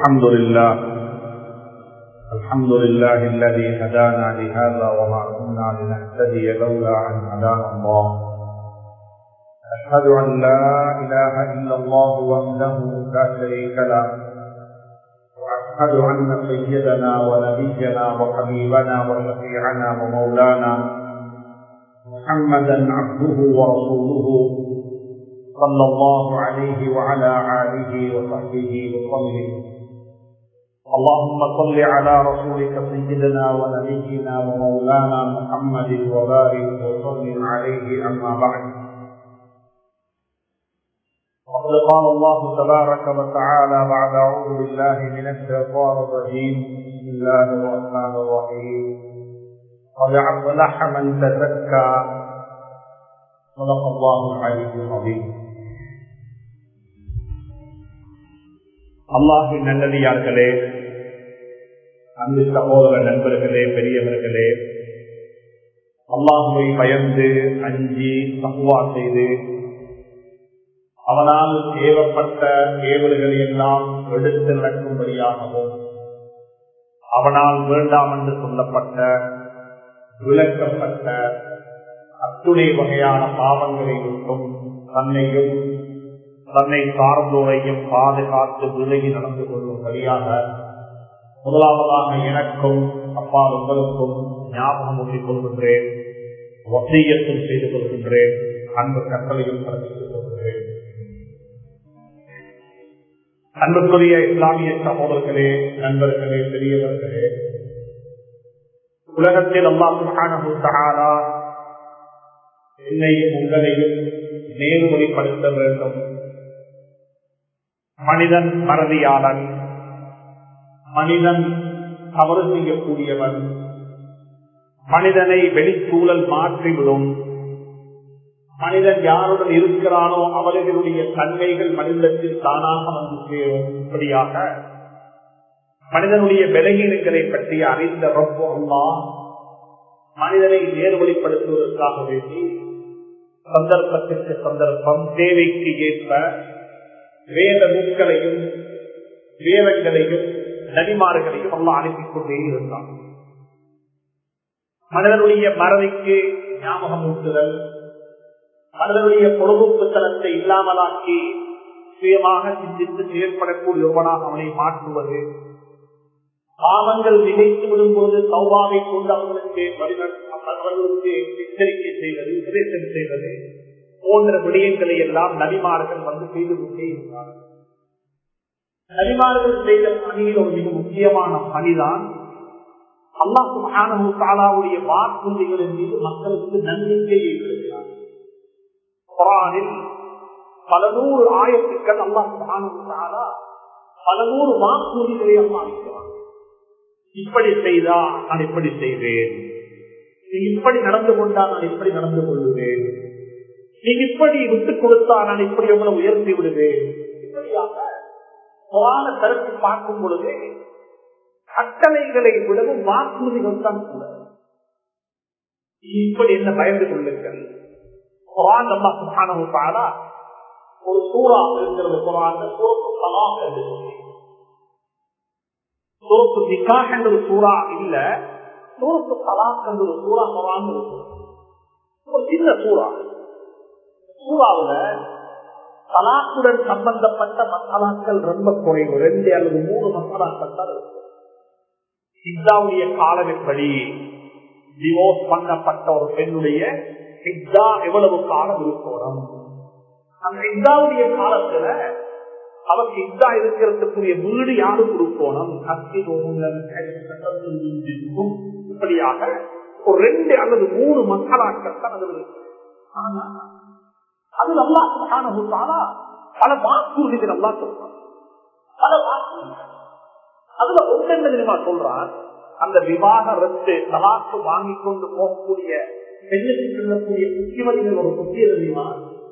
الحمد لله الحمد لله الذي هدانا لهذا وما كنا لنهتدي لولا ان هدانا الله اشهد ان لا اله الا الله وحده لا شريك له واشهد ان سيدنا ونبينا وحبيبنا وشفيعنا ومولانا محمدا عبده ورسوله صلى الله عليه وعلى آله وصحبه وسلم اللهم صل على رسولك سيدنا ونبينا ومولانا محمد وبارك وسلم عليه أما بعد وقد قال الله تبارك وتعالى بعد أعوذ بالله من الشيطان الرجيم بسم الله الرحمن الرحيم قد أفلح من تزكى صدق الله العلي العظيم அல்லாஹின் நல்லடியார்களே அன்பு சகோதர நண்பர்களே பெரியவர்களே அல்லாஹுவை பயந்து அஞ்சி தகுவா செய்து அவனால் ஏவப்பட்ட ஏவல்களை எல்லாம் எடுத்து நடக்கும்படியாகவும் அவனால் வேண்டாம் என்று சொல்லப்பட்ட விளக்கப்பட்ட அத்துணை வகையான பாவங்களை விட்டும் தன்னையும் தன்னை சார்ந்தோரையும் பாதுகாத்து விலகி நடந்து கொள்ளும் வழியாக முதலாவதாக எனக்கும் அப்பா உங்களுக்கும் ஞாபகம் ஊட்டிக் கொள்கின்றேன் வசியத்தும் செய்து கொள்கின்றேன் அன்பு கட்டளையும் பிறப்பித்துக் கொள்கின்றேன் அன்புக்குரிய இஸ்லாமிய சகோதரர்களே நண்பர்களே பெரியவர்களே உலகத்தில் அல்லாஹு என்னையும் உங்களையும் நேர்முறைப்படுத்த வேண்டும் மனிதன் மறதியாளன் மனிதன் தவறு செய்யக்கூடியவன் மனிதனை வெளிச்சூழல் மாற்றிவிடும் மனிதன் யாருடன் இருக்கிறானோ அவர்களுடைய தன்மைகள் மனிதத்தில் தானாக வந்து சேரும் இப்படியாக மனிதனுடைய விலகீனங்களை பற்றி அறிந்த ரொம்ப அம்மா மனிதனை நேர்வழிப்படுத்துவதற்காக வேண்டி சந்தர்ப்பத்திற்கு சந்தர்ப்பம் தேவைக்கு ஏற்ப வேத நூல்களையும் வேதங்களையும் நபிமார்களையும் அல்லா அனுப்பிக் கொண்டே இருந்தான் மனிதனுடைய மறதிக்கு ஞாபகம் ஊட்டுதல் மனிதனுடைய பொழுதுப்புத்தனத்தை இல்லாமலாக்கி சுயமாக சிந்தித்து செயல்படக்கூடிய ஒருவனாக அவனை மாற்றுவது பாவங்கள் நினைத்து விடும்போது சௌபாவை கொண்டு அவர்களுக்கு அவர்களுக்கு எச்சரிக்கை செய்வது உபதேசம் செய்வது போன்ற விடயங்களை எல்லாம் நபிமார்கள் வந்து செய்து கொண்டே இருந்தார்கள் நபிமார்கள் செய்த பணியில் ஒரு மிக முக்கியமான பணிதான் அல்லாஹு தாலாவுடைய வாக்குறுதிகளின் மீது மக்களுக்கு நம்பிக்கை ஏற்படுத்தினார் குரானில் பல நூறு ஆயத்துக்கள் அல்லாஹு தாலா பல நூறு வாக்குறுதிகளை அம்மா அளிக்கிறார் இப்படி செய்தா நான் இப்படி செய்வேன் நீ இப்படி நடந்து கொண்டா நான் இப்படி நடந்து கொள்ளுவேன் நீ இப்படி விட்டுக் கொடுத்தா நான் இப்படி உங்களை உயர்த்தி விடுவேன் இப்படியாக புராண கருத்து பார்க்கும் பொழுது கட்டளைகளை விடவும் வாக்குறுதிகள் தான் கூட இப்படி என்ன பயந்து கொள்ளுங்கள் குரான் நம்ம சுகானவுக்காரா ஒரு சூறா இருக்கிறது குரான் சோப்பு தலாக் என்று சொல்லி சோப்பு நிக்காக என்ற ஒரு சூறா இல்ல சோப்பு தலாக் என்ற ஒரு சூறா குரான் ஒரு சின்ன சூறா சூறாவுல தலாக்குடன் சம்பந்தப்பட்ட மசாலாக்கள் ரொம்ப குறைவு ரெண்டு அல்லது மூணு மசாலாக்கள் தான் இருக்கும் ஹிஜாவுடைய காலப்படி டிவோர்ஸ் பண்ணப்பட்ட ஒரு பெண்ணுடைய ஹிஜா எவ்வளவு காலம் இருக்கணும் அந்த ஹிஜாவுடைய காலத்துல அவருக்கு ஹிஜா இருக்கிறதுக்குரிய வீடு யாரு கொடுக்கணும் கத்தி இப்படியாக ஒரு ரெண்டு அல்லது மூணு மசாலாக்கள் தான் அதில் இருக்கு ஆனா அது நல்லா சுகானா பல வாக்குறுதிகள் நல்லா சொல்றான் பல வாக்குறுதிகள் அதுல ஒன்று என்ன தெரியுமா சொல்றான் அந்த விவாகரத்து தலாக்கு வாங்கி கொண்டு போகக்கூடிய பெண்ணுக்கு சொல்லக்கூடிய புத்திமதிகள் ஒரு புத்திய தெரியுமா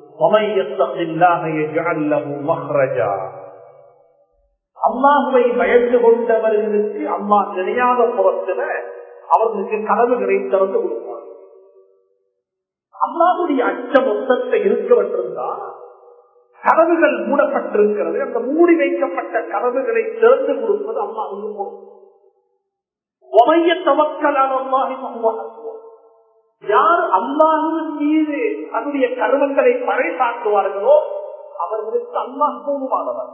அம்மாவை பயந்து கொண்டவர்களுக்கு அம்மா நினையாத புறத்துல அவர்களுக்கு கனவுகளை திறந்து கொடுப்பார் அல்லாவுடைய அச்ச மொத்தத்தை இருக்க வந்திருந்தா கதவுகள் மூடப்பட்டிருக்கிறது அந்த மூடி வைக்கப்பட்ட கதவுகளை திறந்து கொடுப்பது அம்மா யார் அல்லாஹின் மீது தன்னுடைய கருமங்களை பறைசாற்றுவார்களோ அவர்களுக்கு அல்லாஹ் போதுமானவர்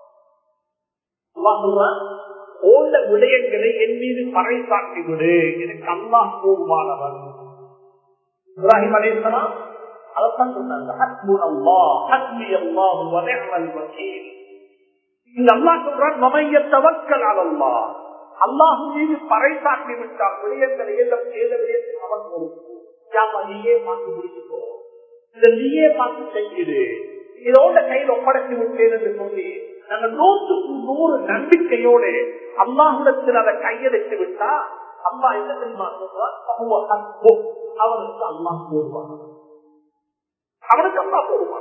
ஓண்ட விடயங்களை என் மீது பறைசாட்டி விடு எனக்கு அல்லாஹ் போதுமானவன் இப்ராஹிம் அலேசலாம் அதைத்தான் சொன்னாங்க ஹஸ்புன் அல்லாஹ் ஹஸ்பி அல்லாஹ் வனிஅமல் வக்கீல் இந்த அல்லாஹ் சொல்றான் மமைய தவக்கல் அலல்லாஹ் அல்லாஹ் மீது பறைசாட்டி விட்டார் விடயங்களை எல்லாம் ஏத விடயத்தில் அவன் பொறுப்பு யாப்பா நீயே பார்த்து முடிச்சுக்கோ இதை நீயே பார்த்து செய்யுது இதோட கையில் ஒப்படைத்து விட்டேன் என்று சொல்லி நாங்கள் நூற்றுக்கு நூறு நம்பிக்கையோடு அல்லாஹுடத்தில் அதை கையெழுத்து விட்டா அம்மா என்ன தெரியுமா சொல்றான் அவனுக்கு அல்லாஹ் போடுவான் அவனுக்கு அல்லா போடுவான்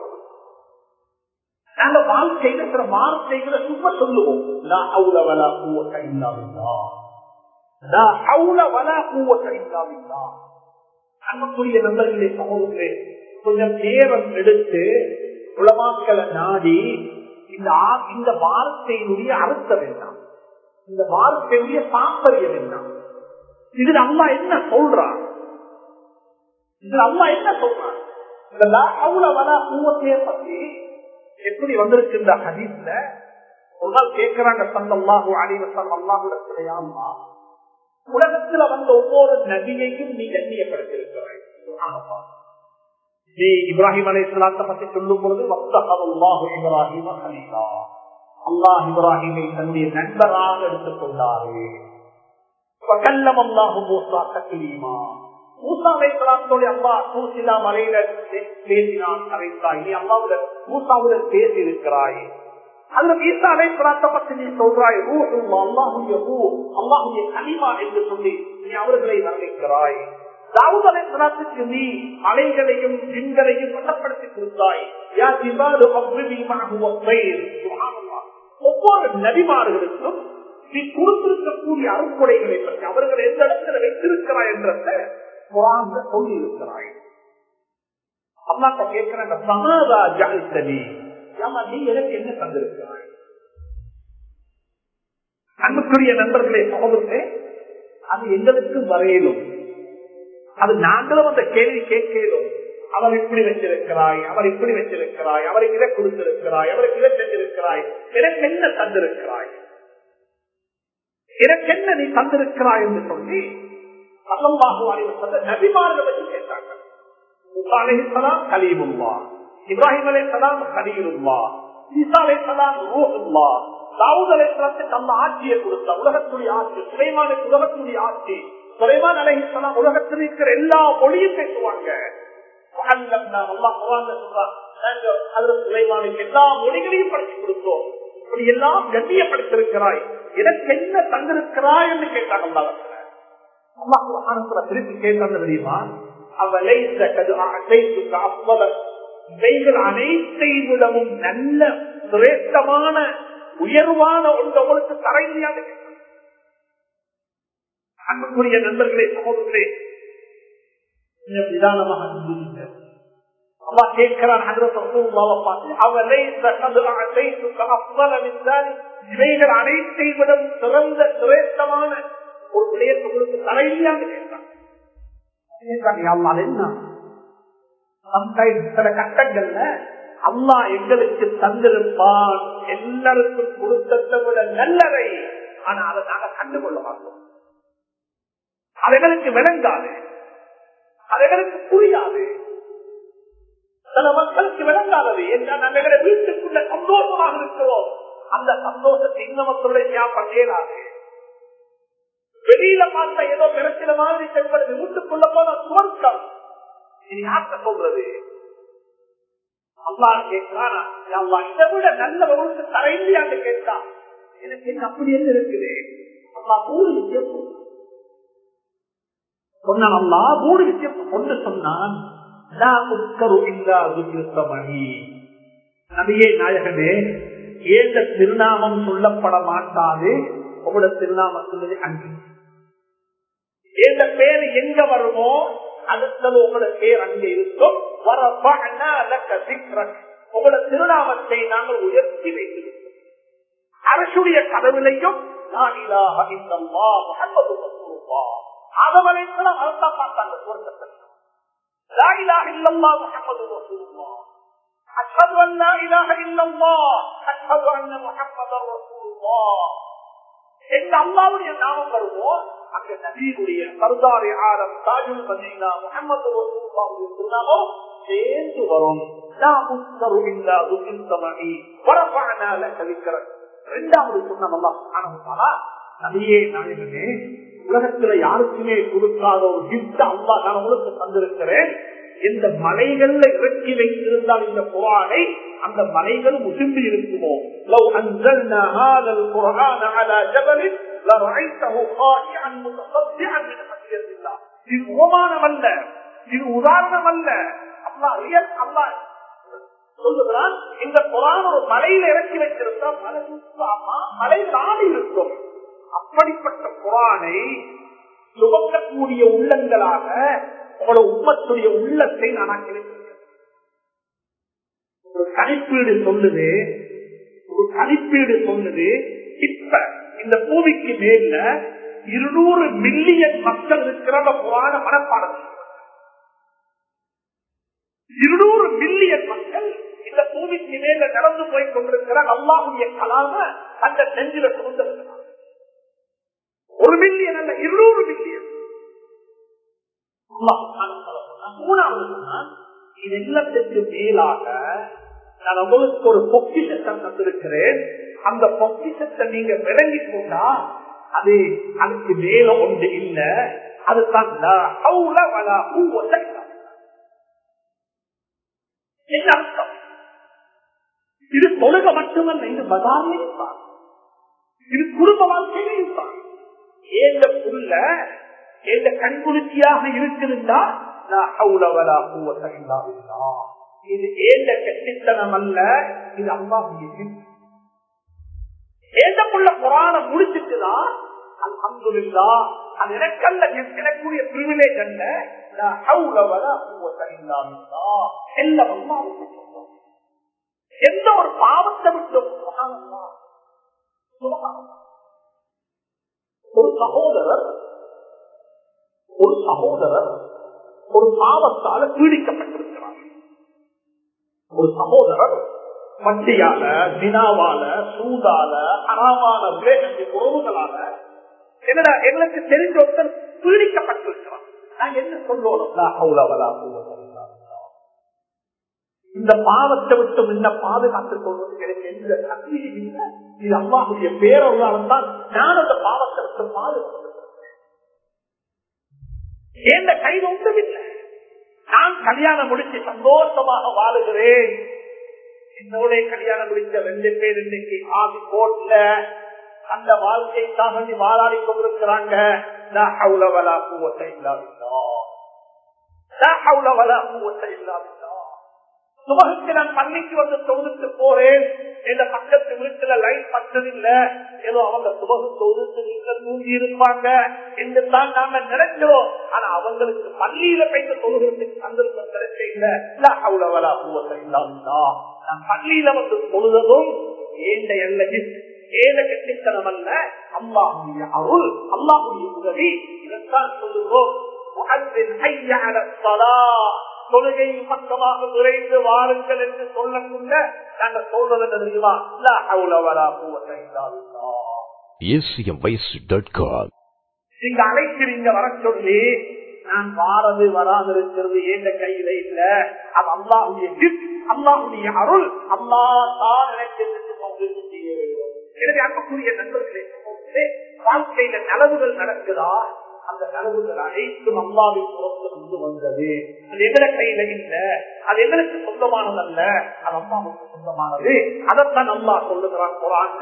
நாங்க வாழ்க்கையில சில வார்த்தைகளை சும்மா சொல்லுவோம் லா ஹவுல வலா குவத்த இல்லா பில்லாஹ். லா ஹவுல வலா குவத்த இல்லா பில்லாஹ். அன்புக்குரிய நண்பர்களே சகோதரர்களே கொஞ்சம் நேரம் எடுத்து உலமாக்களை நாடி இந்த ஆ- இந்த வார்த்தையினுடைய அர்த்தம் என்ன இந்த வார்த்தையுடைய தாற்பயம் என்ன இதுல அம்மா என்ன சொல்றான் இதுல அம்மா என்ன சொல்றான் இந்த லா ஹவுல வலா குவத்தைய பத்தி எப்படி வந்திருக்கின்ற ஹதீஸ்ல ஒரு நாள் கேட்கிறாங்க சல்லாஹூ அலிவசம் அல்லாஹுடத்திலேயாமா உலகத்துல வந்த ஒவ்வொரு நபியையும் நீ கண்ணியப்படுத்திருக்கிறாய் சுப்ஹானல்லாஹ். நீ இப்ராஹிம் அலை இஸ்லாத்தை பத்தி சொல்லும் பொழுது வக்தஹல்லாஹு இப்ராஹிம ஹலீலா அல்லாஹ் இப்ராஹிமை தன்னுடைய நண்பராக எடுத்துக் கொண்டாரு வகல்லம் அல்லாஹு மூசா தக்லீமா மூசா அலை இஸ்லாத்தோட அல்லாஹ் தூசிலா மலையில பே- பேசினான் கரைத்தாய் நீ அல்லாவுடன் மூசாவுடன் பேசி இருக்கிறாய் அதுல ஈசா அலை இஸ்லாத்தை பத்தி நீ சொல்றாய் ரூஹுல்லா அல்லாஹுடைய ரூ அல்லாஹுடைய கனிமா என்று சொல்லி நீ அவர்களை வர்ணிக்கிறாய் தாவூத் அலை இஸ்லாத்துக்கு நீ மலைகளையும் ஜின்களையும் வல்லப்படுத்தி கொடுத்தாய் யா ஜிபாலு அவ்ரிபி மஅஹு வஸ்ஸைர். சுப்ஹானல்லாஹ். ஒவ்வொரு நபிமார்களுக்கும் நீ கொடுத்திருக்கக்கூடிய அருக்குடைகளை பற்றி அவர்கள் எந்த இடத்துல வைத்திருக்கிறாய் என்றத குரான்ல சொல்லி இருக்கிறாய் அல்லாட்ட கேட்கிறாங்க சமாதா ஜாலித்தனி ஏமா நீ எனக்கு என்ன தந்திருக்கிறாய் அன்புக்குரிய நண்பர்களே சகோதரர்களே அது எங்களுக்கும் வரையிலும் அது நாங்களும் அந்த கேள்வி கேட்கிறோம் அவர் இப்படி வச்சிருக்கிறாய் அவர் இப்படி வச்சிருக்கிறாய் அவருக்கு இதை கொடுத்திருக்கிறாய் அவருக்கு இதை செஞ்சிருக்கிறாய் எனக்கு என்ன தந்திருக்கிறாய் எனக்கு என்ன நீ தந்திருக்கிறாய் என்று சொல்லி அல்லாஹு அலைவசல்ல நபிமார்கள் பற்றி கேட்டாங்க மூசா அலைஹிஸ்ஸலாம் கலீமுல்லா இப்ராஹிம் அலைஹிஸ்ஸலாம் கலீலுல்லா ஈசா அலைஹிஸ்ஸலாம் ரூஹுல்லா தாவூத் அலைஹிஸ்ஸலாத்துக்கு அந்த ஆட்சியை கொடுத்த உலகத்துடைய ஆட்சி சுலைமானுக்கு உலகத்துடைய ஆட்சி சுலைமான் அலைஹிஸ்ஸலாம் உலகத்தில் இருக்கிற எல்லா மொழியும் பேசுவாங்க வஅல்லம்னா அல்லாஹ் குர்ஆன்ல சொல்றான் நாங்க ஹஜ்ரத் சுலைமானுக்கு எல்லா மொழிகளையும் படிச்சு கொடுத்தோம் இப்படி எல்லாம் கண்ணியப்படுத்திருக்கிறாய் எனக்கு என்ன தந்திருக்கிறாய் என்று கேட்டாங்க அல்லாஹ் அல்லாஹ் குர்ஆன்ல திருப்பி கேட்டாங்க தெரியுமா அவளை இவைகள் அனைத்தை விடவும் நல்ல சிரேஷ்டமான உயர்வான ஒன்று உங்களுக்கு தரையிலையாக அன்புக்குரிய நண்பர்களே சகோதரர்களே கொஞ்சம் நிதானமாக சிந்தியுங்க. அல்லாஹ் கேட்கிறான் ஹஜ்ரத் ரசூலுல்லாஹ்வை பார்த்து, "அவலைஸ கத் அஅதைதுக அஃضل من ذلك?" இவைகள் அனைத்தை விட சிறந்த சிரேஷ்டமான ஒரு விடயத்தை உங்களுக்கு தரையிலையாக கேட்டான் கேட்டாங்க, "யா அல்லாஹ், அது என்ன Sometimes சில கட்டங்கள்ல அல்லாஹ் எங்களுக்கு தந்திருப்பான் எல்லாருக்கும் கொடுத்ததை விட நல்லதை ஆனா அதை நாங்க கண்டுகொள்ள மாட்டோம் அது எங்களுக்கு விளங்காது அது எங்களுக்கு புரியாது சில மக்களுக்கு விளங்காதது என்ன நம்ம எங்களை வீட்டுக்குள்ள சந்தோஷமாக இருக்கிறோம் அந்த சந்தோஷத்தை இன்னமத்தோட ஞாபகம் பண்ணேடாது வெளியில பார்த்த ஏதோ பிரச்சனை மாதிரி செல்வது வீட்டுக்குள்ள போன சுவர்க்கம் இது யார்கிட்ட சொல்றது அல்லா கேட்கிறானா அல்லா இதை விட நல்ல ஒழுங்கு தரையிலையான்னு கேட்டா எனக்கு என்ன அப்படி என்ன இருக்குது அல்லா மூணு விஷயம் சொன்னான். சொன்னான் அல்லா மூணு விஷயம் ஒன்று சொன்னான் லா உட்கரு இல்லா துக்கிருத்தமணி நபியே நாயகனே ஏந்த திருநாமம் சொல்லப்பட மாட்டாது உங்களோட திருநாமம் சொல்லுது அங்கு எந்த பேர் எங்க வருமோ அடுத்தது உங்களோட பேர் அங்கே இருக்கும் வரஃபஅனா லக திக்ரக். உங்களோட திருநாமத்தை நாங்கள் உயர்த்தி வைத்திருக்கிறோம் அரசுடைய கதவிலையும் ஆதவலைக்கெல்லாம் அர்த்தம் பார்த்தாங்க சுவர்க்கத்தில் لا إله إلا الله محمد رسول الله أشهد أن لا إله إلا الله أشهد أن محمد رسول الله எங்க அல்லாவுடைய நாமம் வருமோ அங்க நபீருடைய சர்தாரி ஆரம் தாஜுல் மதீனா முகமது ரசூலுல்லாஹுடைய திருநாமம் சேர்ந்து வரும் இரண்டாவது சொன்னா நபியே நாயகனே உலகத்துல யாருக்குமே கொடுக்காத ஒரு கிஃப்ட் அல்லா நான் உங்களுக்கு தந்திருக்கிறேன் இந்த மலைகள்ல இறக்கி வைத்திருந்தால் இந்த குரானை அந்த மலைகள் உசும்பி இருக்குமோ லவ் அன்சல்னா ஹாதல் குர்ஆன அலா ஜபலின் லரஐத்தஹு காஷிஅன் முத்தஸத்திஅன் மின் ஹஸ்யத்தில்லாஹ் இது உபமானம் அல்ல இது உதாரணம் அல்ல அல்லாஹ் ரியல் அல்லாஹ் சொல்லுகிறான் இந்த குரான் ஒரு மலையில இறக்கி வைத்திருந்தா மலை சுத்தாமா மலை நாடி இருக்கும் அப்படிப்பட்ட குரானை சுமக்கக்கூடிய உள்ளங்களாக உங்களோட உம்மத்துடைய உள்ளத்தை நான் ஆக்கியிருக்கிறேன் ஒரு கணிப்பீடு சொல்லுது ஒரு கணிப்பீடு சொல்லுது இப்ப இந்த பூமிக்கு மேல இருநூறு மில்லியன் மக்கள் இருக்கிற புராண மனப்பாடம் இருநூறு மில்லியன் மக்கள் இந்த பூமிக்கு மேல நடந்து போய் கொண்டிருக்கிற அல்லாவுடைய கலாம அந்த நெஞ்சில சுமந்திருக்கிறார் ஒரு மில்லியன் அல்ல இருநூறு மில்லியன் மூணாவது இது எல்லாத்திற்கு மேலாக நான் உங்களுக்கு ஒரு பொக்கிஷத்தை தந்திருக்கிறேன் அந்த பொக்கிஷத்தை நீங்க விளங்கி கொண்டா அது அதுக்கு மேல ஒன்று இல்ல அதுதான் என்ன அர்த்தம் இது தொழுக மட்டுமல்ல இது பதாரிலையும் தான் இது குடும்ப வாழ்க்கையிலையும் தான் ஏந்த புல்ல ஏந்த கண்குளிர்ச்சியாக இருக்குதுண்டா இது ஏந்த கட்டித்தனம் அல்ல இது அம்மா ஏந்த புள்ள புராணம் முடிச்சுட்டுதான் அல்ஹம்துலில்லா அது எனக்கல்ல எனக்குரிய பிரிவிலேஜ் அல்ல எல்லாம் அம்மாவுக்கு சொந்தம் எந்த ஒரு பாவத்தை விட்டும் ஒரு சகோதரர் ஒரு சகோதரர் ஒரு பாவத்தால பீடிக்கப்பட்டிருக்கிறார் ஒரு சகோதரர் பட்டியால தினாவால சூதால அறாமான விவேகத்தின் உறவுகளால என்னடா எங்களுக்கு தெரிஞ்ச ஒருத்தர் பீடிக்கப்பட்டிருக்கிறார் நான் என்ன சொல்லுவோம் இந்த பாவத்தை விட்டு முன்ன பாதுகாத்துக் கொள்வது எனக்கு எந்த சக்தியும் இல்லை இது அம்மாவுடைய பேரொருளால் தான் நான் அந்த பாவத்தை விட்டு பாதுகாத்து எந்த கையில் ஒன்றுமில்லை நான் கல்யாணம் முடிச்சு சந்தோஷமாக வாழுகிறேன் என்னோட கல்யாணம் முடிச்ச ரெண்டு பேர் இன்னைக்கு ஆதி கோட்ல அந்த வாழ்க்கைக்காக வாழாடி கொண்டிருக்கிறாங்க சுபகுக்கு நான் பள்ளிக்கு வந்து தொகுத்து போறேன் எந்த பக்கத்து வீட்டுல லைட் பட்டது இல்ல ஏதோ அவங்க சுபகு தொகுத்து வீட்டுல தூங்கி இருப்பாங்க என்று தான் நாம நினைக்கிறோம் ஆனா அவங்களுக்கு பள்ளியில போயிட்டு தொழுகிறதுக்கு சந்தர்ப்பம் கிடைச்ச இல்ல அவ்வளவலா நான் பள்ளியில வந்து தொழுததும் ஏண்ட எல்லையில் ஏத கட்டித்தனம் அல்ல அல்லாஹுடைய அருள் அல்லாஹுடைய உதவி இதைத்தான் சொல்லுகிறோம் தொழுகை பக்கமாக விரைந்து வாருங்கள் என்று சொல்லக்குள்ள நாங்க சொல்றது என்ன தெரியுமா நீங்க அழைக்கிறீங்க வர சொல்லி நான் வாரது வராது இருக்கிறது ஏந்த கையில இல்ல அது அல்லாஹுடைய அல்லாஹுடைய அருள் அல்லா தான் எனக்கு செய்ய வேண்டும் எனவே அன்புக்குரிய நண்பர்களே வாழ்க்கையில நலவுகள் நடக்குதா அந்த நலவுகள் அனைத்தும் அம்மாவின் புறத்தில் இருந்து வந்தது அது எங்கட கையில இல்ல அது எங்களுக்கு சொந்தமானது அல்ல அது அம்மாவுக்கு சொந்தமானது அதைத்தான் அம்மா சொல்லுகிறான் குரான்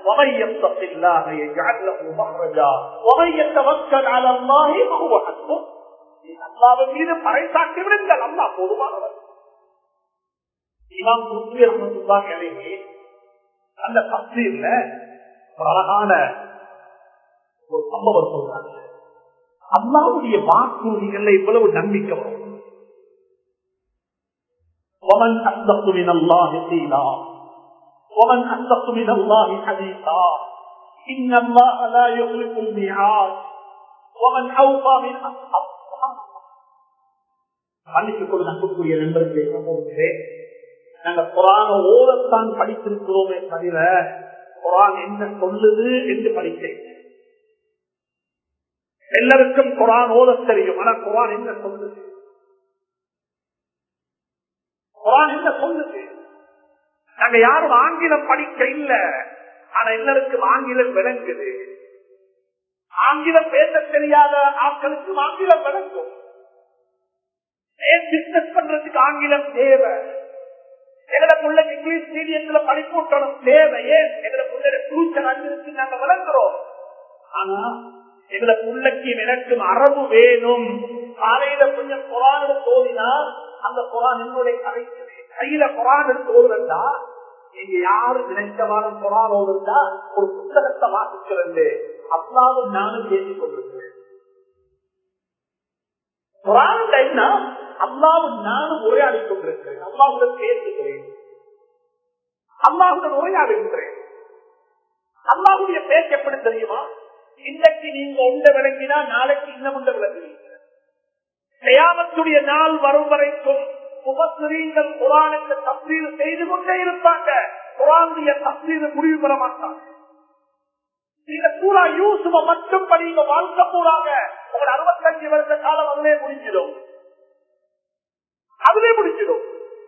அல்லாவின் மீது பறைசாக்கி விடுங்கள் அல்லா போதுமானவர் இமாம் குருத்தி ரஹமத்துல்லாஹி அலைஹி அந்த தப்சீர்ல ஒரு அழகான ஒரு சம்பவம் சொல்றாங்க அல்லாவுடைய வாக்குறுதிகள்ல இவ்வளவு நம்பிக்கை வரும் ومن أصدق من الله قيلا ومن أصدق من الله حديثا إن الله لا يخلف الميعاد ومن أوفى من أصحاب மன்னித்துக் கொள்ள அன்புக்குரிய நண்பர்களே சகோதரே நாங்கள் குரான ஓதத்தான் படித்திருக்கிறோமே தவிர குரான் என்ன சொல்லுது என்று படித்தேன் எல்லாருக்கும் குரான் ஓத தெரியும் ஆனா குரான் என்ன சொல்லுது குரான் என்ன சொல்லுது நாங்க யாரும் ஆங்கிலம் படிக்க இல்ல ஆனா எல்லாருக்கும் ஆங்கிலம் விளங்குது ஆங்கிலம் பேச தெரியாத ஆட்களுக்கு ஆங்கிலம் விளங்கும் ஏன் பிசினஸ் பண்றதுக்கு ஆங்கிலம் தேவை எங்கட பிள்ளைக்கு இங்கிலீஷ் மீடியத்துல படிப்பூட்டணும் தேவை ஏன் எங்கட பிள்ளைய ஃபியூச்சர் அங்கிருக்கு நாங்க வளர்க்கிறோம் ஆனா எங்கட பிள்ளைக்கு எனக்கும் அரபு வேணும் காலையில கொஞ்சம் குரான தோதினா அந்த குரான் என்னுடைய கதைக்குது கையில குரான் எடுத்து ஓதுறா நீங்க யாரு நினைச்சவாறு குரான் ஓதுறா ஒரு புத்தகத்தை வாசிக்கிறது அல்லாவும் நானும் பேசிக் கொண்டிருக்கிறேன் குரான் என்ன அல்லாவும் நானும் உரையாடி கொண்டிருக்கிறேன் அல்லாவுடன் பேசுகிறேன் அல்லாவுடன் உரையாடுகின்றேன் அல்லாவுடைய பேச்சு எப்படி தெரியுமா இன்றைக்கு நீங்க உண்ட விளங்கினா நாளைக்கு இன்னும் உண்ட விளங்குவீங்க கயாமத்துடைய நாள் வரும் வரைக்கும் முகஸ்ரீங்கள் குரானுக்கு தப்சீது செய்து கொண்டே இருப்பாங்க குரானுடைய தப்சீது முடிவு பெற மாட்டாங்க நீங்க பூரா யூசுவ மட்டும் படிங்க வாழ்க்கை பூராக உங்களோட அறுபத்தஞ்சு வருஷ காலம் அதிலே முடிஞ்சிடும் அதிலே முடிஞ்சிடும்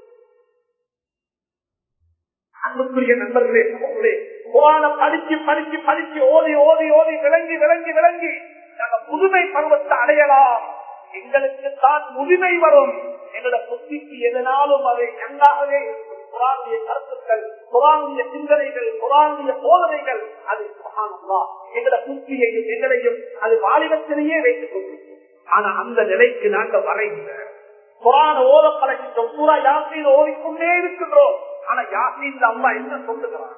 அன்புக்குரிய நண்பர்களே சகோதரே குரான படிச்சு படிச்சு படிச்சு ஓதி ஓதி ஓதி விளங்கி விளங்கி விளங்கி நாங்க முதுமை பருவத்தை அடையலாம் எங்களுக்கு தான் முதுமை வரும் எங்களோட புத்திக்கு எதனாலும் அதை நன்றாகவே இருக்கும் குரானிய கருத்துக்கள் குரானிய சிந்தனைகள் குரானிய போதனைகள் அது சுகானம்மா எங்களோட புத்தியையும் எங்களையும் அது வாலிபத்திலேயே வைத்துக் கொண்டிருக்கும் ஆனா அந்த நிலைக்கு நாங்க வரைந்த குரான ஓத பழகிட்டோம் பூரா யாசீன் ஓதிக்கொண்டே இருக்கின்றோம் ஆனா யாசீன் அம்மா என்ன சொல்லுகிறான்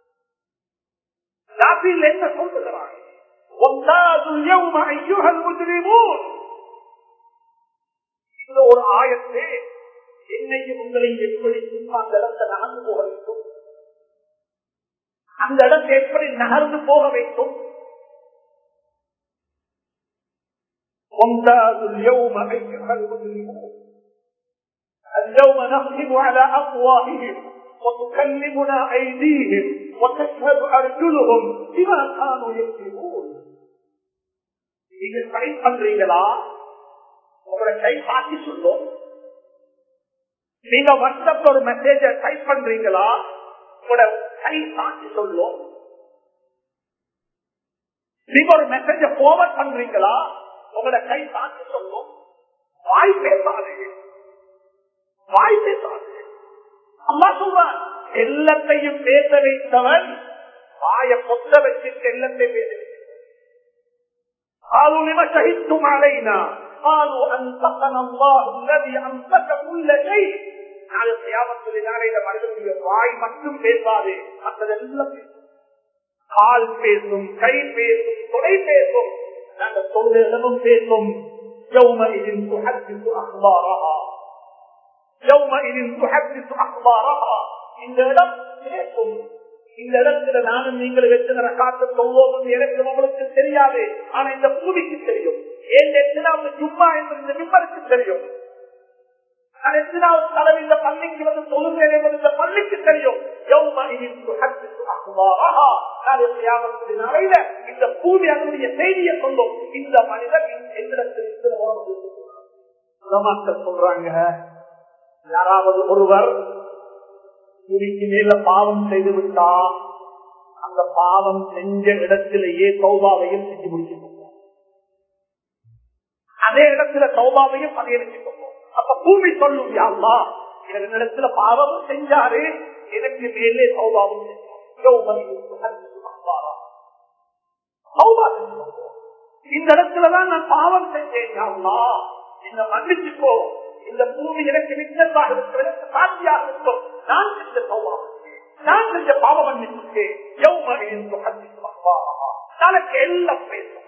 யாசீன் என்ன சொல்லுகிறான் இந்த ஒரு ஆயத்து என்னையும் உங்களையும் எப்படி அந்த இடத்தை நகர்ந்து போக வைக்கும் அந்த இடத்தை எப்படி நகர்ந்து போக வைக்கும் وامتاز اليوم أيها المجرمون اليوم نختم على أفواههم وتكلمنا أيديهم وتشهد أرجلهم بما كانوا يكذبون நீங்கள் ட்ரை பண்றீங்களா உங்களோட கை காட்டி சொல்லும் நீங்க வாட்ஸ்அப்ல ஒரு மெசேஜ டைப் பண்றீங்களா உங்களோட கை காட்டி சொல்லும் நீங்க ஒரு மெசேஜ போவர்ட் பண்றீங்களா உங்களோட கை காட்டி சொல்லும் வாய் பேசாது வாய் பேசாது அம்மா சொல்றான் எல்லாத்தையும் பேச வைத்தவன் வாய பொத்த வச்சுட்டு எல்லாத்தையும் பேச قالوا لما شهدتم علينا قالوا أنطقنا الله الذي أنطق كل شيء நாளை தியாகத்தில் நாளையில மனிதனுடைய வாய் மட்டும் பேசாது மற்றதெல்லாம் பேசும் கால் பேசும் கை பேசும் தொலை பேசும் நாங்கள் சொல்ற இடமும் பேசும் يومئذ تحدث أخبارها يومئذ تحدث أخبارها இந்த இடம் பேசும் இந்த இடத்துல நானும் நீங்கள் எத்தனை காத்து சொல்வோம் எனக்கு உங்களுக்கு தெரியாது ஆனா இந்த பூமிக்கு தெரியும் ஏன் எத்தனாவது ஜும்மா என்பது இந்த விம்மருக்கு தெரியும் நான் எத்தனாவது தடவை இந்த பள்ளிக்கு வந்து சொல்லுகிறேன் என்பது இந்த பள்ளிக்கு தெரியும் நாளையில இந்த பூமி அதனுடைய செய்தியை சொல்லும் இந்த மனிதன் எந்திரத்தில் சொல்றாங்க யாராவது ஒருவர் பூமிக்கு மேல பாவம் செய்து விட்டா அந்த பாவம் செஞ்ச இடத்திலேயே சௌபாவையும் செஞ்சு முடிச்சு அதே இடத்துல சௌபாவையும் பணியடிச்சு அப்ப பூமி சொல்லும் யாருலா இடத்துல பாவமும் செஞ்சாரு எனக்கு மேலே சௌபாவும் இந்த இடத்துலதான் நான் பாவம் செஞ்சேன் யாருலா என்ன மன்னிச்சுக்கோ இந்த பூமி எனக்கு விக்னத்தாக இருக்கும் எனக்கு சாட்சியாக இருக்கும் நான் செஞ்ச சௌபாவம் நான் செஞ்ச பாவ மன்னிப்புக்கு நாளைக்கு எல்லாம் பேசும்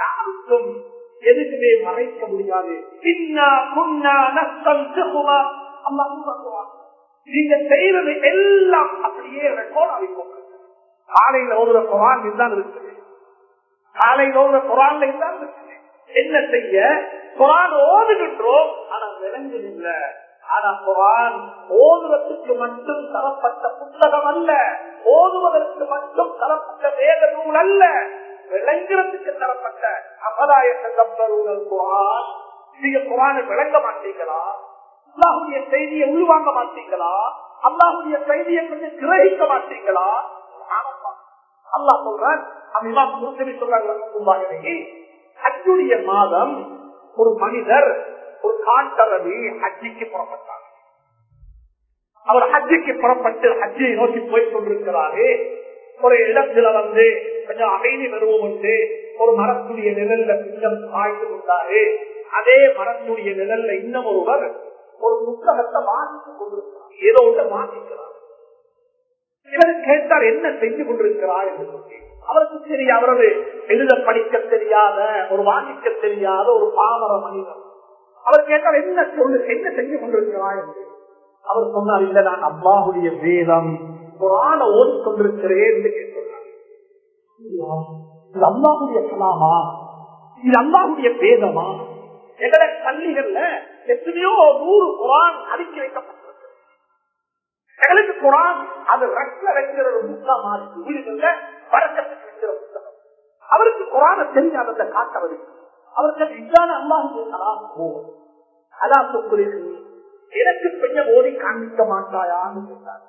யாருக்கும் எதுக்குமே மறைக்க முடியாது இன்னா குன்னா நஸ்தம் சிகுமா அல்லா சொல்லுவாங்க நீங்க செய்யறது எல்லாம் அப்படியே ரெக்கார்ட் ஆகிக்கோங்க காலையில ஓதுற குரான் இதுதான் இருக்குது காலையில ஓதுற குரான்ல இதுதான் இருக்குது என்ன செய்ய குரான் ஓதுகின்றோம் ஆனா விளங்குதில்லை ஆனா குரான் ஓதுவதற்கு மட்டும் தரப்பட்ட புத்தகம் அல்ல ஓதுவதற்கு மட்டும் தரப்பட்ட வேத நூல் அல்ல விளங்குறதுக்கு தரப்பட்ட அபதாய செல்லப்பருங்கள் குரான் நீங்க குரானை விளங்க மாட்டீங்களா அல்லாஹுடைய செய்தியை உள்வாங்க மாட்டீங்களா அல்லாஹுடைய செய்தியை கொஞ்சம் கிரகிக்க மாட்டீங்களா அல்லாஹ் சொல்றான் அம்மா முஸ்லிமி சொல்றாங்க அச்சுடைய மாதம் ஒரு மனிதர் ஒரு காட்டரவி ஹஜ்ஜிக்கு புறப்பட்டார் அவர் ஹஜ்ஜிக்கு புறப்பட்டு ஹஜ்ஜியை நோக்கி போய் கொண்டிருக்கிறாரு ஒரு இடத்துல வந்து கொஞ்சம் அமைதி வருவோம் என்று ஒரு மரத்துடைய நிழல்ல கொஞ்சம் சாய்ந்து கொண்டாரு அதே மரத்துடைய நிழல்ல இன்னும் ஒருவர் ஒரு புத்தகத்தை வாசித்துக் கொண்டிருக்கிறார் ஏதோ ஒன்று வாசிக்கிறார் இவர் கேட்டார் என்ன செஞ்சு கொண்டிருக்கிறார் என்று சொல்லி அவருக்கு சரி அவரது எழுத படிக்க தெரியாத ஒரு வாசிக்க தெரியாத ஒரு பாமர மனிதர் அவர் கேட்டால் என்ன சொல்லு என்ன செஞ்சு கொண்டிருக்கிறார் என்று அவர் சொன்னார் இல்ல நான் அம்மாவுடைய வேதம் குரான ஓடிக்கொண்டிருக்கிறேன் என்று கேட்டுள்ளார் இது அம்மாவுடைய கலாமா இது அம்மாவுடைய வேதமா எங்கட பள்ளிகள்ல எத்தனையோ நூறு குரான் அடுக்கி வைக்கப்பட்டிருக்கு எங்களுக்கு குரான் அது ரக்ல வைக்கிற ஒரு புத்தா மாறி வீடுகள்ல பழக்கத்துக்கு வைக்கிற புத்தகம் அவருக்கு குரான தெரியாத காட்டவருக்கு அவருக்கு இதான அல்லாஹுடைய கலாம் போகும் அதான் சொல்கிறீர்கள் எனக்கு கொஞ்சம் ஓடி காண்பிக்க மாட்டாயான்னு கேட்டார்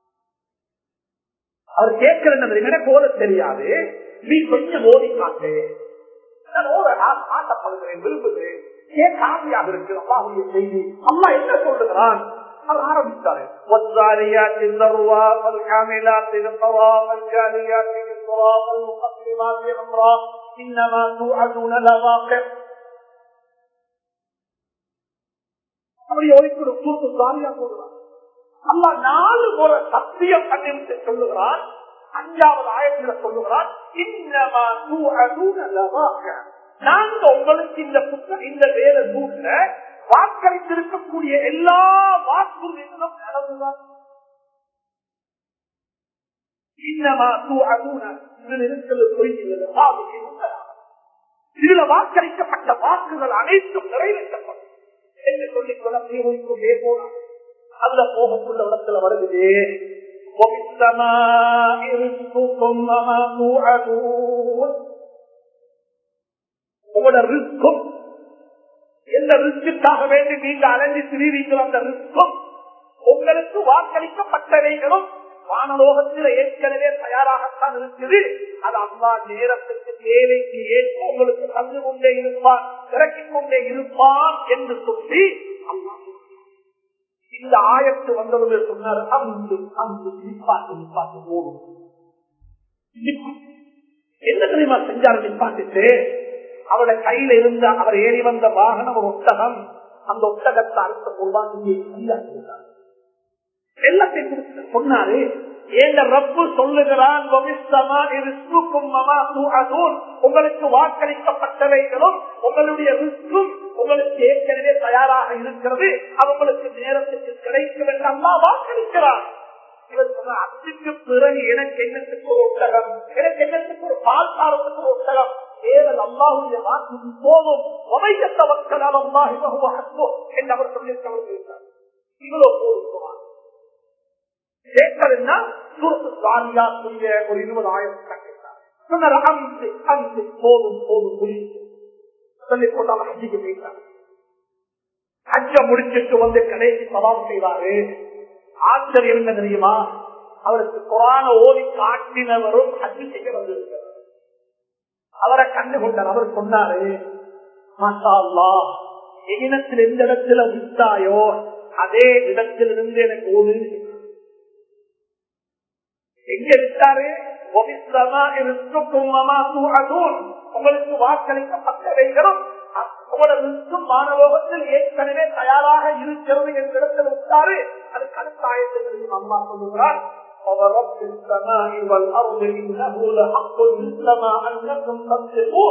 அவர் கேட்கிறது எனக்கு ஓட தெரியாது நீ கொஞ்சம் ஓடி காட்டு நான் ஓட ஆசைப்படுகிறேன் விரும்புகிறேன் ஏன் காமியாக இருக்கு அல்லாவுடைய செய்தி அம்மா என்ன சொல்லுகிறான் அவர் ஆரம்பித்தாரு والذاريات ذروا فالحاملات ذرا فالجاريات يسرا فالمقسمات امرا انما توعدون لواقع அப்படி ஒரு கூட்டு சாரியா சொல்றான் அல்லா நாலு முறை சத்தியம் பண்ணிவிட்டு சொல்லுகிறான் அஞ்சாவது ஆயத்துல சொல்லுகிறான் இன்னமா நாங்க உங்களுக்கு இந்த புத்தகம் இந்த வேத நூல்ல வாக்களித்திருக்கக்கூடிய எல்லா வாக்குறுதிகளும் நடந்துதான் இன்னமா இதில் இருக்கிறது பொய்கிறது இதுல வாக்களிக்கப்பட்ட வாக்குகள் அனைத்தும் நிறைவேற்றப்படும் என்று சொல்லிக் கொள்ள கொண்டே போனார் அந்த போகக்குள்ள இடத்துல வருகிறது உங்களோட ரிஸ்கும் எந்த ரிஸ்க்குக்காக வேண்டி நீங்க அலைஞ்சு திரிவீங்களோ அந்த ரிஸ்கும் உங்களுக்கு வாக்களிக்கப்பட்டவைகளும் வானலோகத்தில் ஏற்கனவே தயாராகத்தான் இருக்குது அது அம்மா நேரத்துக்கு தேவைக்கு ஏற்ப உங்களுக்கு தந்து கொண்டே இருப்பான் இறக்கிக் கொண்டே இருப்பான் என்று சொல்லி அம்மா இந்த ஆயத்து வந்தவர்கள் சொன்னார் அம்பு அம்பு நிப்பாட்டு நிப்பாட்டு போடும் என்ன தெரியுமா செஞ்சாரு நிப்பாட்டிட்டு அவருடைய கையில இருந்த அவர் ஏறி வந்த வாகனம் ஒரு ஒட்டகம் அந்த ஒட்டகத்தை அடுத்த உருவாக்கி எல்லாத்தையும் சொன்னாரு ஏங்க ரப்பு சொல்லுகிறான் உங்களுக்கு வாக்களிக்கப்பட்டவைகளும் உங்களுடைய ரிஸ்கும் உங்களுக்கு ஏற்கனவே தயாராக இருக்கிறது அது உங்களுக்கு நேரத்துக்கு கிடைக்க வேண்டாமா வாக்களிக்கிறார் இவர் சொன்ன அச்சுக்கு பிறகு எனக்கு என்னத்துக்கு ஒரு ஒட்டகம் எனக்கு என்னத்துக்கு ஒரு பால் சாரத்துக்கு ஒரு ஒட்டகம் ஏதல் அல்லாஹுடைய வாக்கு போதும் உமையத்த மக்களால் அல்லாஹ் என்று அவர் சொல்லியிருக்கிறார் இவ்வளவு போதும் கேட்கலன்னா ஒரு இருபது ஆயிரம் போதும் போதும் முடிச்சு சொல்லி கொண்டால் ஹஜ்ஜிக்கு போயிட்டாங்க ஹஜ்ஜ முடிச்சுட்டு வந்து கடைசி சவால் செய்வாரு ஆச்சரியம் என்ன தெரியுமா அவருக்கு குரான ஓதி காட்டினவரும் ஹஜ்ஜு செய்ய வந்திருக்கிறார் அவரை கண்டுகொண்டார் அவர் சொன்னாரு மாஷா அல்லா எகினத்தில் எந்த இடத்துல விட்டாயோ அதே இடத்திலிருந்து எனக்கு ஓடு எங்க விட்டாரு உங்களுக்கு வாக்களிக்கப்பட்டவைகளும் உங்களது மாணவத்தில் ஏற்கனவே தயாராக இருக்கிறது என்ற இடத்தில் விட்டாரு அது கருத்து ஆயத்தில் அம்மா சொல்லுகிறார் ورب السماء والأرض إنه لحق مثل ما أنكم تصدقون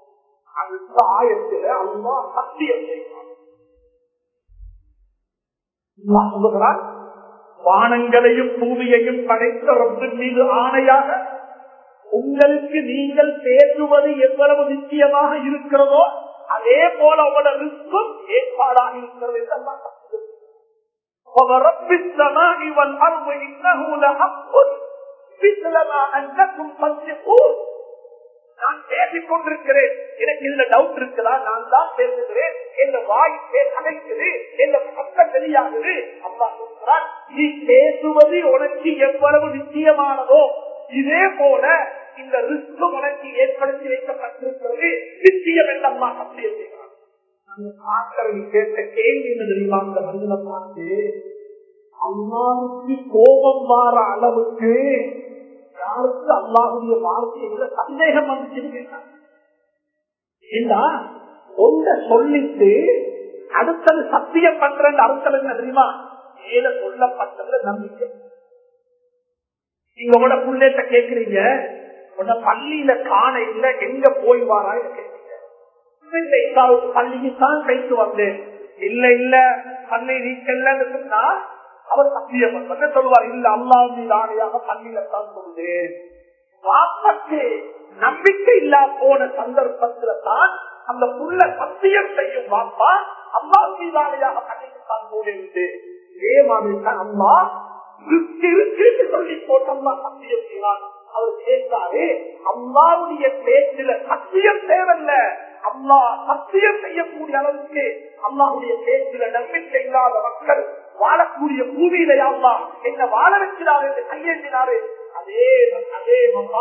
அடுத்த ஆயத்தில் அம்மா சத்தியம் செய்வார் அல்லாஹ் சொல்லுகிறான் வானங்களையும் பூமியையும் படைத்த ரப்பின் மீது ஆணையாக உங்களுக்கு நீங்கள் பேசுவது எவ்வளவு நிச்சயமாக இருக்கிறதோ அதே போல உங்களோட ரிஸ்கும் ஏற்பாடாக இருக்கிறது என்று அல்லாஹ் சொல்லுகிறான். وَرَبِّ السَّمَاءِ وَالْأَرْضِ إِنَّهُ لَحَقٌّ مِثْلَ مَا أَنَّكُمْ تَصِفُونَ நான் பேசிக் கொண்டிருக்கிறேன் எனக்கு இதுல டவுட் இருக்குதா நான் தான் பேசுகிறேன் என்ற வாய் அடைக்குது என்ற சத்தம் வெளியாகுது அப்பா சொல்கிறார் நீ பேசுவது உனக்கு எவ்வளவு நிச்சயமானதோ இதே போல இந்த ரிஸ்க் உனக்கு ஏற்படுத்தி வைக்கப்பட்டிருக்கிறது நிச்சயம் என்று அம்மா சத்தியம் செய்கிறார் அந்த பார்க்கிறவங்க கேட்ட கேள்வி என்ன தெரியுமா அந்த மனிதனை பார்த்து அம்மாவுக்கு கோபம் வார அளவுக்கு யாருக்கு அல்லாஹுடைய வார்த்தையில சந்தேகம் வந்துச்சுன்னு கேட்டாங்க ஏண்டா ஒன்ற சொல்லிட்டு அடுத்தது சத்தியம் பண்ற அர்த்தம் என்ன தெரியுமா மேல சொல்லப்பட்டதுல நம்பிக்கை நீங்க உங்களோட புள்ளேட்ட கேக்குறீங்க உன்ன பள்ளியில காண இல்ல எங்க போய் வாராய் கேட்கிறீங்க இல்ல எங்காவது பள்ளிக்கு தான் பேசி வந்தேன் இல்ல இல்ல பள்ளி நீக்கல்லன்னு சொன்னா அவர் சத்தியம் பண்ண சொல்லுவார் இல்ல அல்லாஹ் மீது ஆணையாக பள்ளியில தான் சொல்றேன் வாப்பக்கு நம்பிக்கை இல்லா போன சந்தர்ப்பத்துல தான் அந்த புள்ள சத்தியம் செய்யும் வாப்பா அம்மா மீதானையாக பள்ளிக்கு தான் போனேன் இதே மாதிரி தான் அம்மா இருக்கு இருக்கு சொல்லி போட்டு அம்மா சத்தியம் செய்வான் அவர் கேட்டாரு அம்மாவுடைய பேச்சில சத்தியம் தேவையில்ல அம்மா சத்தியம் செய்யக்கூடிய அளவுக்கு அம்மாவுடைய பேச்சில நம்பிக்கை இல்லாத மக்கள் வாழக்கூடிய பூமியில அம்மா என்ன வாழ வைக்கிறார் என்று கையேற்றினாரு அதே அதே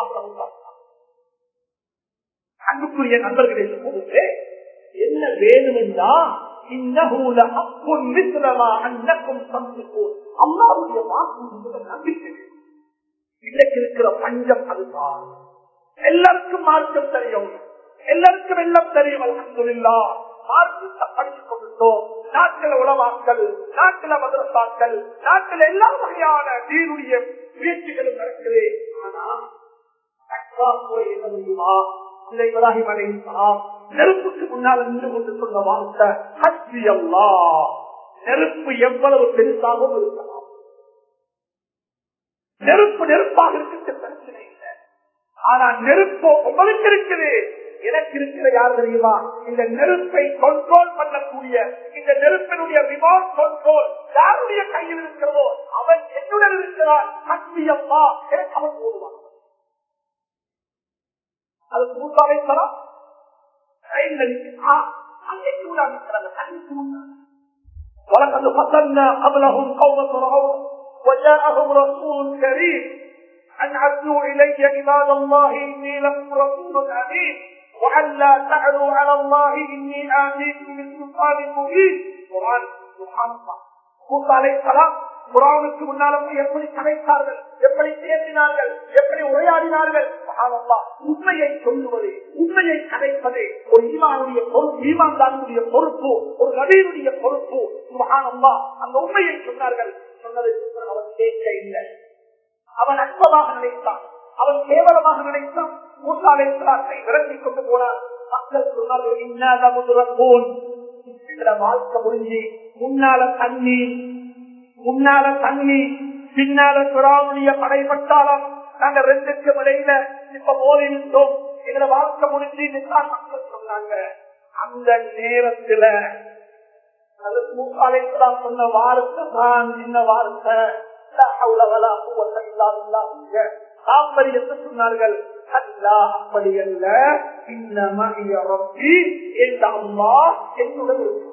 அன்புக்குரிய நண்பர்களை சொல்லுவது என்ன வேணுமென்றா இன்னகூல அப்புன் மிஸ்ரமா அன்னக்கும் சந்திப்போம் அம்மாவுடைய வாக்கு நம்பிக்கை இன்னைக்கு இருக்கிற பஞ்சம் அதுதான் எல்லாருக்கும் மார்க்கம் தெரியும் எல்லாருக்கும் எல்லாம் தெரியும் அல்ஹம்துலில்லா மார்க்கத்தை படித்துக் கொண்டுட்டோம் நாட்டில உளவாக்கள் நாட்டில மதரசாக்கள் நாட்டில் எல்லா வகையான தீருடைய முயற்சிகளும் நடக்குது ஆனா தற்காப்பு என்ன தெரியுமா இந்த இப்ராஹிம் அலைஹிஸ்ஸலாம் நெருப்புக்கு முன்னால் நின்று கொண்டு சொன்ன வார்த்தை ஹஸ்பி அல்லாஹ் நெருப்பு எவ்வளவு பெருசாகவும் இருக்கலாம் நெருப்பு நெருப்பாக இருக்கிறது பிரச்சனை இல்லை ஆனா நெருப்பு உங்களுக்கு இருக்குது எனக்கு இருக்கிற யார் தெரியுமா இந்த நெருப்பை கண்ட்ரோல் பண்ணக்கூடிய இந்த நெருப்பினுடைய ரிமோட் கண்ட்ரோல் யாருடைய கையில் இருக்கிறதோ அவன் என்னுடன் இருக்கிறான் சக்தியம்மா எனக்கு அவன் போடுவான் அது மூன்றாவை தரம் அங்கே சூடாக இருக்கிறாங்க தண்ணி சூடாக ولقد فتنا قبلهم قوم فرعون وجاءهم رسول كريم أن عدوا إلي عباد الله إني لكم رسول أمين وأن لا تعلوا على الله إني آتيكم بسلطان مبين قرآن سبحان الله மூசா அலைஹிஸ்ஸலாம் குரானுக்கு முன்னாலும் எப்படி கதைத்தார்கள் எப்படி பேசினார்கள் எப்படி உரையாடினார்கள் சுப்ஹானல்லாஹ். உண்மையை சொல்லுவது உண்மையை கதைப்பது ஒரு ஈமானுடைய பொறுப்பு ஈமான்தானுடைய பொறுப்பு ஒரு நபீனுடைய பொறுப்பு சுபஹானல்லா அந்த உண்மையை சொன்னார்கள் சொன்னதை அவன் கேட்க இல்லை அவன் அற்பமாக நினைத்தான் அவன் கேவலமாக நினைத்தான் மூசாலை விரட்டி கொண்டு போனார் மக்கள் சொன்னார்கள் இன்னாத முதலப்போன் வாழ்க்கை முடிஞ்சு முன்னால தண்ணி முன்னால தண்ணி பின்னால சுறாவுடைய படைப்பட்டாலும் நாங்க ரெண்டுக்கு இடையில இப்ப மோதி விட்டோம் இதுல வாழ்க்கை முடிஞ்சு நின்றால் மக்கள் சொன்னாங்க அந்த நேரத்துல அது மூசாலைக்குலாம் சொன்ன வார்த்தை தான் என்ன வார்த்தை லா ஹவ்ல வலா குவத்த இல்லா பில்லாஹ். தாம்பரியத்தை சொன்னார்கள் அல்லா அப்படி அல்ல இன்னம ரப்பி என்ற அம்மா என்னுடன் இருக்கிறார்.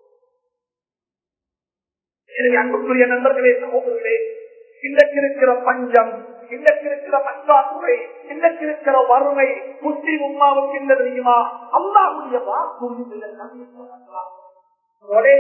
எனவே அன்புக்குரிய நண்பர்களே சகோதரர்களே இன்றைக்கு இருக்கிற பஞ்சம் இன்றைக்கு இருக்கிற பற்றாக்குறை இன்றைக்கு இருக்கிற வறுமை புத்தி உமாவுக்கு இல்லை தெரியுமா அல்லாவுடைய வாக்குறுதியில் ஒரே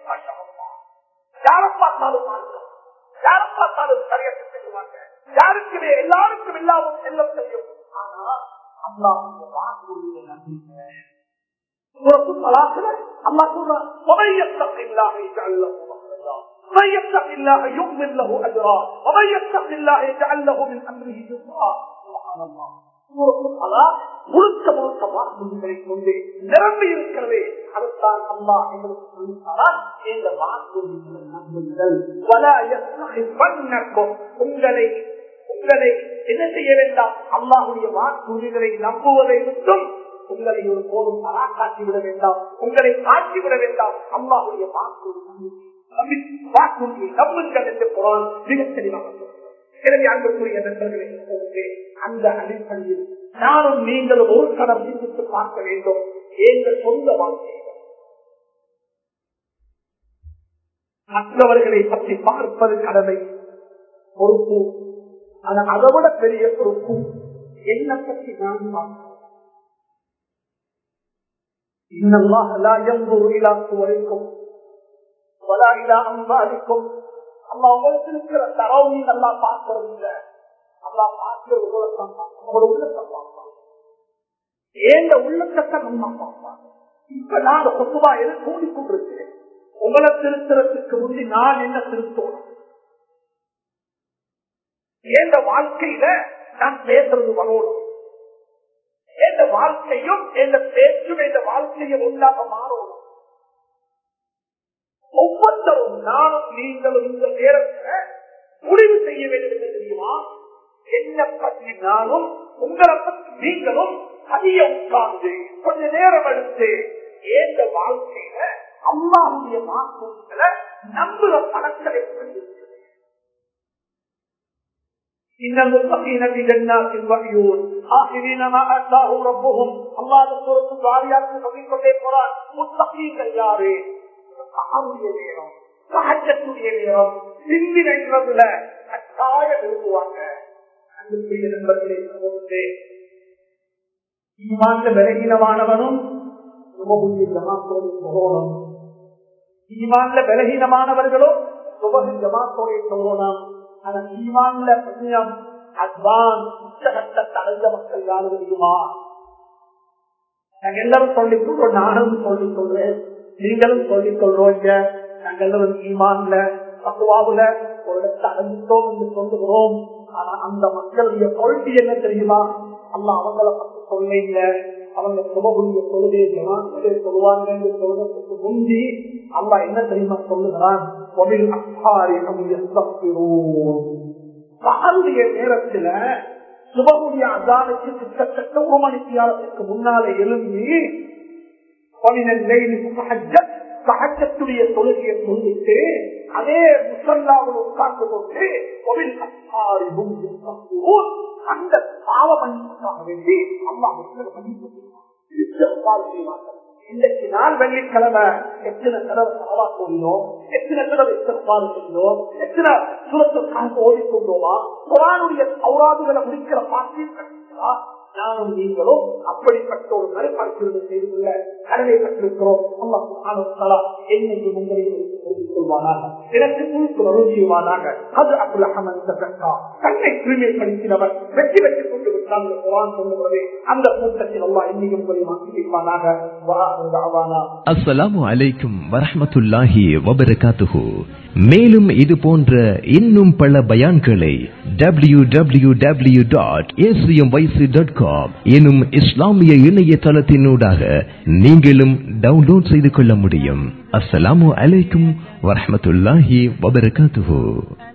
யாரை பார்த்தாலும் மாற்றம் யாரை பார்த்தாலும் சரியாக செய்வாங்க யாருக்குமே எல்லாருக்கும் எல்லாரும் செல்லம் தெரியும் ஆனா அல்லாவுடைய வாக்குறுதியில் நம்பிக்கை سورة الطلاق الله سورة ومن يتق الله يجعل له مخرجا ومن يتق الله يؤمن له اجرا ومن يتق الله يجعل له من امره يسرا سبحان الله முழுக்க முழுக்க வாக்குறுதிகளை கொண்டு நிரம்பி இருக்கிறது அதுதான் அல்லா எங்களுக்கு சொல்லித்தாரா இந்த வாக்குறுதிகளை நம்புங்கள் உங்களை உங்களை என்ன செய்ய வேண்டாம் அல்லாஹுடைய வாக்குறுதிகளை நம்புவதை மட்டும் உங்களை ஒரு போதும் பராக்காட்டி விட வேண்டாம் உங்களை காட்டி விட வேண்டாம் அல்லாஹுடைய வாக்குறுதி வாக்குறுதியை நம்புங்கள் என்று குரான் மிக தெளிவாக எனவே அன்புக்குரிய நண்பர்களை போது அந்த அடிப்படையில் நானும் நீங்களும் ஒரு கடம் சிந்தித்து பார்க்க வேண்டும் எங்கள் சொந்த வாழ்க்கைகள் மற்றவர்களை பற்றி பார்ப்பது கடமை பொறுப்பு ஆனால் அதை விட பெரிய பொறுப்பு என்ன பற்றி நான் பார்க்கிறேன் வரைக்கும் அம்பாதிக்கும் அல்லா உங்களுக்கு இருக்கிற தரவு நீங்க நல்லா பார்க்கறது இல்லை அல்லா பார்க்கிற உலகத்தான் உங்களோட உள்ளத்தை பார்ப்பாங்க ஏந்த உள்ளத்தை நம்ம பார்ப்பாங்க இப்ப நான் கொத்துவா எது கூடிக்கொண்டிருக்கிறேன் உங்களை திருத்தறதுக்கு முந்தி நான் என்ன திருத்தோணும் எந்த வாழ்க்கையில நான் பேசுறது வரணும் எந்த வாழ்க்கையும் எந்த பேச்சும் எந்த வாழ்க்கையும் உண்டாக மாறணும் ஒவ்வொருத்தரும் நானும் நீங்களும் இந்த நேரத்தில் முடிவு செய்ய வேண்டும் என்று தெரியுமா என்ன பற்றி நானும் உங்களை பற்றி நீங்களும் அதிக உட்கார்ந்து கொஞ்ச நேரம் எடுத்து ஏந்த வாழ்க்கையில அம்மாவுடைய மாற்றங்களை நம்புற பணங்களை إن المتقين في جنات وعيون آخرين ما أتاهم ربهم الله سورة الضاريات نبيك القرآن متقين யாரு சகாவுடைய நேரம் சகஜத்துடைய நேரம் சிந்தினதுல கட்டாய விரும்புவாங்க அன்புக்குரிய நண்பர்களே சகோதரே ஈமான்ல விலகீனமானவனும் சுபகுதி ஜமாத்தோடு போகணும் ஈமான்ல விலகீனமானவர்களும் சுபகு ஜமாத்தோடு போகணும் ஆனா ஈமான்ல கொஞ்சம் அட்வான்ஸ் உச்சகட்ட தடைஞ்ச மக்கள் யாரு தெரியுமா நாங்க எல்லாரும் சொல்லிக் கொள்றோம் நானும் சொல்லிக் கொள்றேன் நீங்களும் சொல்லிக் கொள்றோங்க நாங்கள் ஈமான்ல பக்குவாவுல ஒரு இடத்தை அடைஞ்சிட்டோம் என்று சொல்லுகிறோம் ஆனா அந்த மக்களுடைய கொள்கை என்ன தெரியுமா அல்ல அவங்கள பத்தி சொல்லுங்க அவங்க சுபகுரிய கொள்கை ஜமாத்திலே சொல்லுவாங்க என்று சொல்றதுக்கு முந்தி அல்லா என்ன தெரியுமா சொல்லுகிறான் பகலுடைய நேரத்துல சுபகுடைய அதானுக்கு கிட்டத்தட்ட ஒரு மணி தியாலத்துக்கு முன்னாலே எழுந்தி சகஜத்துடைய தொழுகையை சொல்லிட்டு அதே முசல்லாவில் உட்கார்ந்து கொண்டு அந்த பாவ மன்னிப்புக்காக வேண்டி அம்மா மக்கள் மன்னிப்பு செய்வார்கள் இன்னைக்கு நாள் வெள்ளிக்கிழமை எத்தனை தடவை சவா சொன்னோம் எத்தனை தடவை இஸ்திஃபார் செஞ்சோம் எத்தனை சுரத்துக்காக ஓடிக்கொண்டோமா குரானுடைய சௌராதுகளை முடிக்கிற பாக்கியம் கிடைச்சா நானும் நீங்களும் அப்படிப்பட்ட ஒரு மறுபரிசீலனை செய்து கொள்ள கடனை பெற்றிருக்கிறோம் என்னைக்கு உங்களையும் சொல்லிக் கொள்வானாக எனக்கு முழுக்க அருள் செய்வானாக அது அப்துல் அஹமன் கண்ணை தூய்மை படுத்தினவர் வெற்றி வெற்றி கொண்டு விட்டாங்க குரான் சொல்லுகிறதே அந்த கூட்டத்தில் அல்லா என்னையும் உங்களை மாற்றி வைப்பானாக அஸ்ஸலாமு அலைக்கும் வரஹமத்துல்லாஹி வபரகாத்துஹு மேலும் இது போன்ற இன்னும் பல பயான்களை W W W dot dot com எனும் இஸ்லாமிய இணையதளத்தினூடாக நீங்களும் டவுன்லோட் செய்து கொள்ள முடியும் அஸ்ஸலாமு அலைக்கும் வரஹமத்துல்லாஹி வபரகாத்துஹு